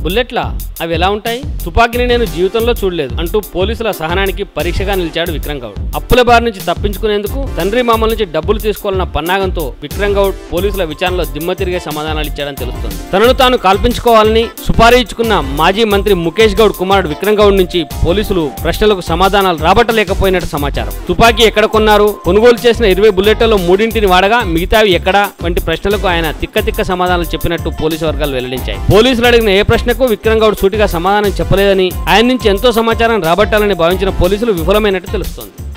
బుల్లెట్లా అవి ఎలా ఉంటాయి తుపాకీని నేను జీవితంలో చూడలేదు అంటూ పోలీసుల సహనానికి పరీక్షగా నిలిచాడు విక్రమ్ గౌడ్ అప్పుల బారి నుంచి తప్పించుకునేందుకు తండ్రి మామల నుంచి డబ్బులు తీసుకోవాలన్న పన్నాగంతో విక్రమ్ గౌడ్ పోలీసుల విచారణలో దిమ్మ తిరిగే సమాధానాలు ఇచ్చాడని తెలుస్తోంది తనను తాను కాల్పించుకోవాలని సుపారీ ఇచ్చుకున్న మాజీ మంత్రి ముఖేష్ గౌడ్ కుమారుడు విక్రమ్ గౌడ్ నుంచి పోలీసులు ప్రశ్నలకు సమాధానాలు రాబట్టలేకపోయినట్టు సమాచారం తుపాకీ ఎక్కడ కొన్నారు కొనుగోలు చేసిన ఇరవై బుల్లెట్లలో మూడింటిని వాడగా మిగతావి ఎక్కడా వంటి ప్రశ్నలకు ఆయన తిక్క తిక్క సమాధానాలు చెప్పినట్టు పోలీసు వర్గాలు వెల్లడించాయి పోలీసులు అడిగిన ఏ ప్రశ్నకు విక్రమ్ గౌడ్ సూటిగా సమాధానం చెప్పలేదని ఆయన నుంచి ఎంతో సమాచారం రాబట్టాలని భావించిన పోలీసులు విఫలమైనట్టు తెలుస్తోంది